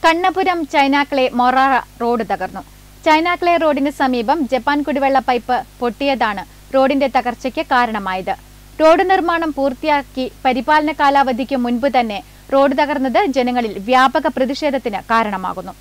Kannapuram ചൈനാക്കളെ മൊറാറ road തകർന്നു ചൈനാക്കളെ റോഡിന് സമീപം ജപ്പാൻ കുടിവെള്ള പൈപ്പ് പൊട്ടിയതാണ് റോഡിന്റെ തകർച്ചയ്ക്ക് കാരണമായത് റോഡ് നിർമ്മാണം പൂർത്തിയാക്കി പരിപാലന കാലാവധിക്ക് മുൻപ് തന്നെ റോഡ് തകർന്നത് ജനങ്ങളിൽ വ്യാപക പ്രതിഷേധത്തിന് കാരണമാകുന്നു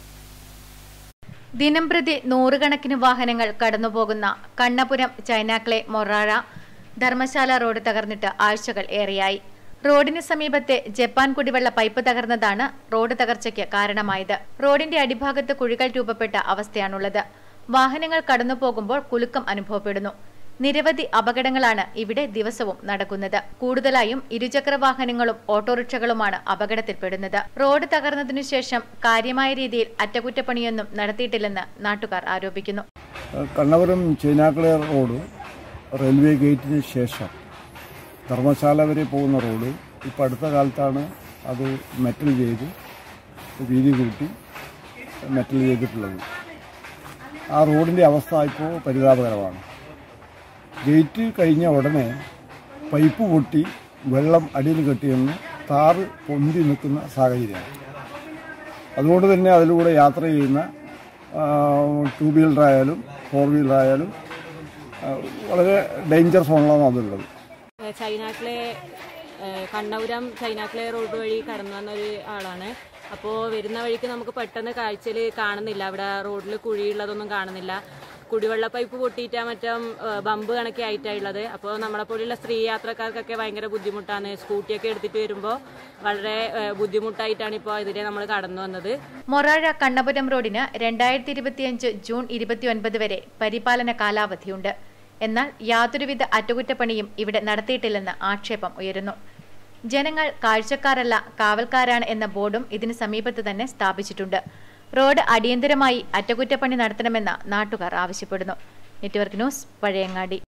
ദിനംപ്രതി നൂറുകണക്കിന് വാഹനങ്ങൾ കടന്നുപോകുന്ന കണ്ണപുരം ചൈനാക്കളെ മൊറാഴ ധർമ്മശാല റോഡ് തകർന്നിട്ട് ആഴ്ചകൾ ഏറെയായി റോഡിന് സമീപത്തെ ജപ്പാൻ കുടിവെള്ള പൈപ്പ് തകർന്നതാണ് റോഡ് തകർച്ചയ്ക്ക് കാരണമായത് റോഡിന്റെ അടിഭാഗത്ത് കുഴികൾ രൂപപ്പെട്ട അവസ്ഥയാണുള്ളത് വാഹനങ്ങൾ കടന്നു പോകുമ്പോൾ കുലുക്കം അനുഭവപ്പെടുന്നു നിരവധി അപകടങ്ങളാണ് ഇവിടെ ദിവസവും നടക്കുന്നത് കൂടുതലായും ഇരുചക്ര വാഹനങ്ങളും ഓട്ടോറിക്ഷകളുമാണ് അപകടത്തിൽപ്പെടുന്നത് റോഡ് തകർന്നതിനു ശേഷം കാര്യമായ രീതിയിൽ അറ്റകുറ്റപ്പണിയൊന്നും നടത്തിയിട്ടില്ലെന്ന് നാട്ടുകാർ ആരോപിക്കുന്നു കണ്ണപുരം ചൈനാക്കളെ റോഡ് റെയിൽവേ ഗേറ്റിന് ശേഷം ധർമ്മശാല വരെ പോകുന്ന റോഡ് ഇപ്പോൾ അടുത്ത കാലത്താണ് അത് മെറ്റൽ ചെയ്ത് വീതി കൂട്ടി മെറ്റൽ ചെയ്തിട്ടുള്ളത് ആ റോഡിൻ്റെ അവസ്ഥ ഇപ്പോൾ പരിതാപകരമാണ് ഗേറ്റ് കഴിഞ്ഞ ഉടനെ പൈപ്പ് പൊട്ടി വെള്ളം അടിയിൽ കെട്ടിയെന്ന് താറ് പൊന്തി നിൽക്കുന്ന സാഹചര്യമാണ് അതുകൊണ്ട് തന്നെ അതിലൂടെ യാത്ര ചെയ്യുന്ന ടു വീലറായാലും ഫോർ വീലറായാലും ആ, വളരെ ഡേഞ്ചർ സോണിലാണ് അതുള്ളത് ചൈനാക്കളെ ഏഹ് കണ്ണപുരം ചൈനാക്കളെ റോഡ് വഴി കടന്നു വന്ന ഒരു ആളാണ് അപ്പോൾ വരുന്ന വഴിക്ക് നമുക്ക് പെട്ടെന്ന് കാഴ്ചയിൽ കാണുന്നില്ല അവിടെ റോഡിൽ കുഴിയുള്ളതൊന്നും കാണുന്നില്ല കുടിവെള്ള പൈപ്പ് പൊട്ടിയിട്ടാ മറ്റും ഏഹ് ബമ്പ് കണക്കെ ആയിട്ടാണുള്ളത് അപ്പോൾ നമ്മളെ പോലെയുള്ള സ്ത്രീ യാത്രക്കാർക്കൊക്കെ ഭയങ്കര ബുദ്ധിമുട്ടാണ് സ്കൂട്ടിയൊക്കെ എടുത്തിട്ട് വരുമ്പോൾ വളരെ ഏഹ് ബുദ്ധിമുട്ടായിട്ടാണ് ഇപ്പോൾ ഇതിനെ നമ്മൾ കടന്നു വന്നത് മൊറാഴ കണ്ണപുരം റോഡിന് രണ്ടായിരത്തി ഇരുപത്തിയഞ്ച് ജൂൺ ഇരുപത്തിയൊൻപത് വരെ പരിപാലന കാലാവധിയുണ്ട് എന്നാൽ യാതൊരുവിധ അറ്റകുറ്റപ്പണിയും ഇവിടെ നടത്തിയിട്ടില്ലെന്ന് ആക്ഷേപം ഉയരുന്നു ജനങ്ങൾ കാഴ്ചക്കാരല്ല കാവൽക്കാരാണ് എന്ന ബോർഡും ഇതിന് സമീപത്ത് തന്നെ സ്ഥാപിച്ചിട്ടുണ്ട് റോഡ് അടിയന്തരമായി അറ്റകുറ്റപ്പണി നടത്തണമെന്ന് നാട്ടുകാർ ആവശ്യപ്പെടുന്നു നെറ്റ്വർക്ക് ന്യൂസ് പഴയങ്ങാടി